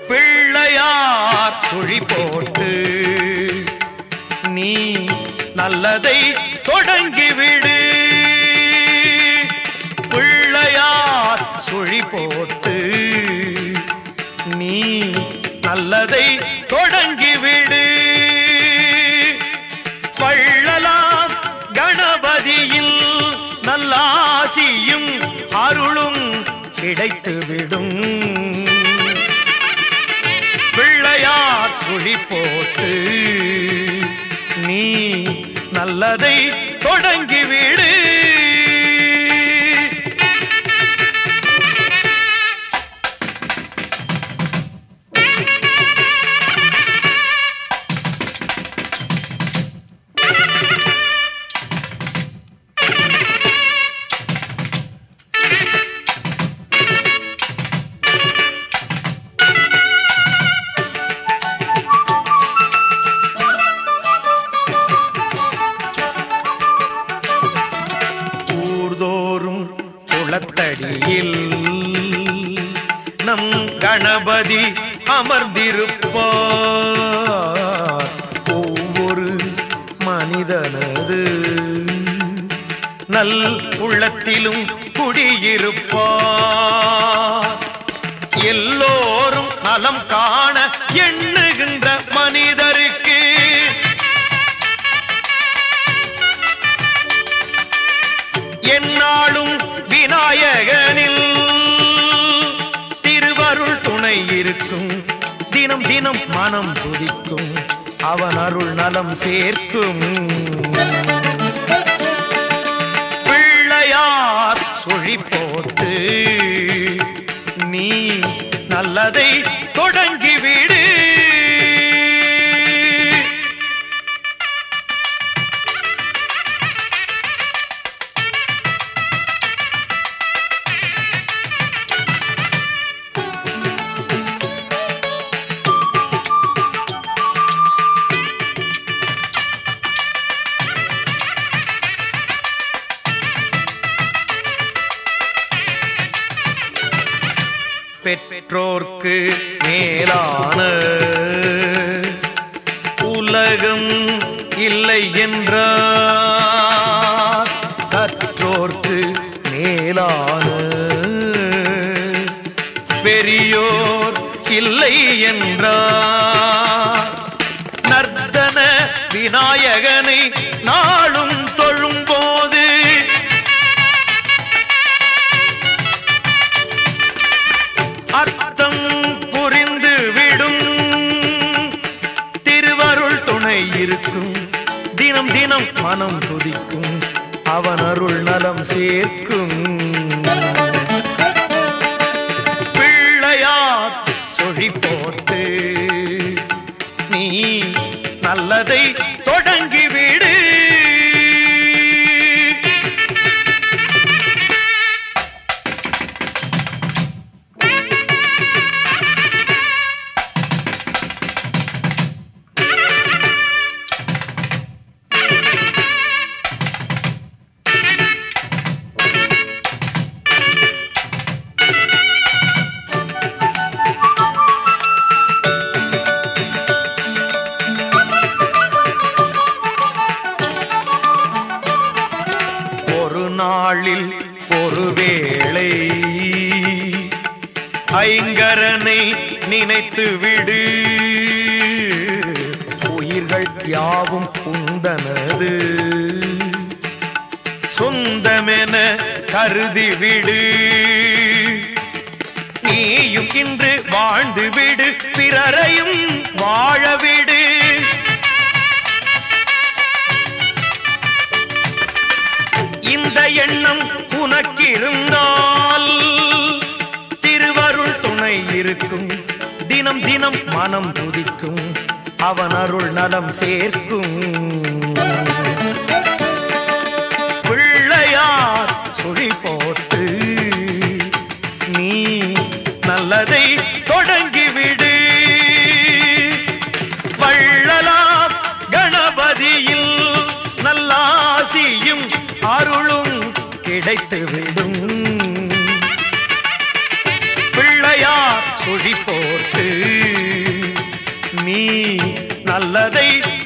பிள்ளையார் சுழி போட்டு நீ நல்லதை தொடங்கிவிடு பிள்ளையார் சுழி போட்டு நீ நல்லதை தொடங்கிவிடு பள்ளலாம் கணபதியில் நல்லாசியும் அருளும் கிடைத்துவிடும் பிள்ளையார் சுழி போட்டு நீ நல்லதை தொடங்கிவிடு ஊர்தோறும் குளத்தடியில் நம் கணபதி அமர்ந்திருப்பார் ஒவ்வொரு மனிதனது நல் உள்ளத்திலும் குடியிருப்பார் எல்லோரும் நலம் காண எண்ணுகின்ற மனிதருக்கு என்னாலும் விநாயகனில் திருவருள் துணை இருக்கும் தினம் தினம் மனம் துதிக்கும் அவன் அருள் நலம் சேர்க்கும் பிள்ளையார் சுழி போட்டு நீ நல்லதை தொடங்கிவிடு பெற்றோர்க்கு மேலான உலகம் இல்லை என்றார் கற்றோர்க்கு மேலான பெரியோர் இல்லை என்றார் நர்த்தன விநாயகனை நாளும் தொழும்போது அர்த்தம் புரிந்து விடும் திருவருள் துணை இருக்கும் தினம் தினம் மனம் துதிக்கும் அவன் அருள் நலம் சேர்க்கும் பிள்ளையார் சொழி போட்டு நீ நல்லதை தொடங்கிவிடு ஒரு நாளில் ஒரு வேளை ஐங்கரனை நினைத்து விடு உயிர்கள் யாவும் உந்தனது சொந்தமென கருதி விடு நீயும் இன்று வாழ்ந்து விடு பிறரையும் வாழ விடு இந்த எண்ணம் உனக்கிருந்தால் திருவருள் துணை இருக்கும் தினம் தினம் மனம் துதிக்கும் அவன் அருள் நலம் சேர்க்கும் பிள்ளையார் சுழி போட்டு நீ நல்லதை தொடங்கிவிடு வள்ளலாம் கணபதியில் நல்லாசியும் அருளும் கிடைத்துவிடும் பிள்ளையார் சுழி போட்டு நல்லதை